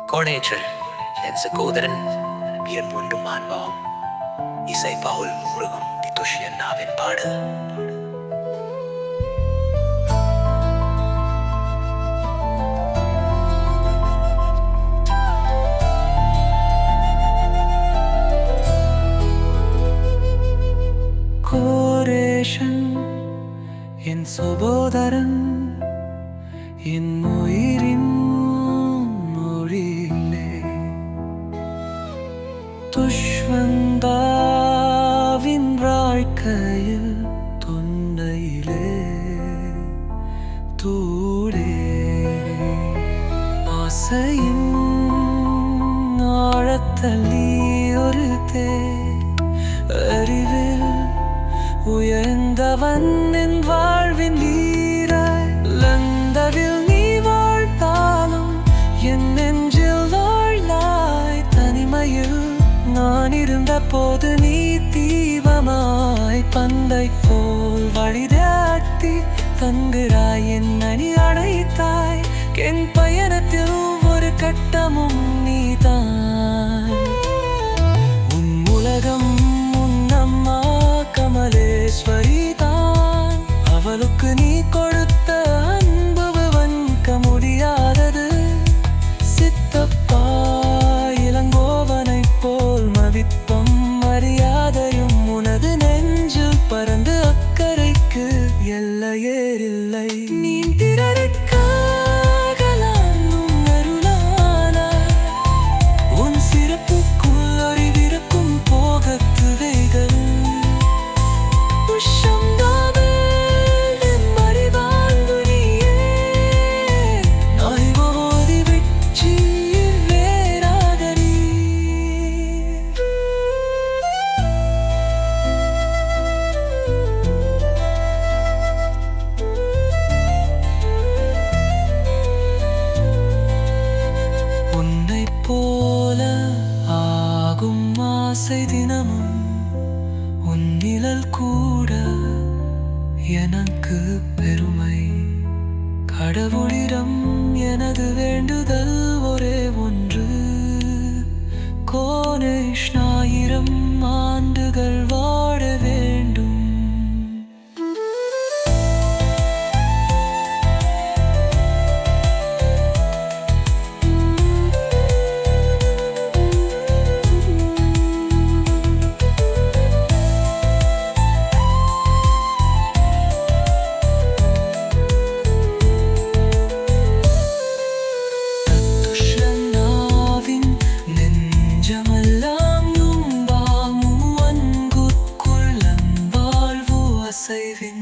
கோணேற்றல் என் சகோதரன் என் ஒன்றும் மாண்பாவும் இசை பவுல் முருகும் துஷ்யன்னாவின் பாடல் கோரேஷன் என் சகோதரன் என் உயிரின் மொழியிலே துஷ்வந்தாவின் வாழ்க்கையில் தொன்னையிலே தூளே ஆசையின் ஆழத்தள்ளி ஒரு தே அறிவில் உயர்ந்தவன் என் வாழ்வின் நீராய் லந்தவில் நீ வாழ்ந்தாலும் என் நெஞ்சில் வாழ்நாய் தனிமையில் நான் இருந்த போது நீ தீபமாய் பந்தை போல் வழிதாட்டி தங்குறாய் என் அணி அணைத்தாய் என் பயணத்தில் ஒரு கட்டமும் நீதான் உன் உலகம் உன் அம்மா கமலேஸ்வரி தான் அவளுக்கு நீ கொடுத்த அன்பு வன்க முடியாதது சித்தப்பா இளங்கோவனைப் போல் மதிப்பம் மரியாதையும் உனது நெஞ்சில் பறந்து அக்கறைக்கு எல்லையேறில்லை நீ திரளுக்காகலாம் உன் அருளானாய் உன் சிறப்புக்குள் அறிவிருக்கும் போகத்துவைகள் உஷம்தாவில் மறிவாழ்வு நீயே நாய் ஓதி வெற்றி வேறாக நீ உன்னைப் போல ஆகும் ஆசை தினமும் உன் நிழல் கூட எனக்கு பெருமை கடவுளிடம் எனது வேண்டுதல் ஒரே ஒன்று கோனேஷ்ணாயிரம் ஆண்டுகள் வாழ வேண்டும் துஷ்யன்னாவின் நெஞ்சமெல்லாம் யும்பாமும் அன்புக்குள் அன்பாழ்வு அசைவின்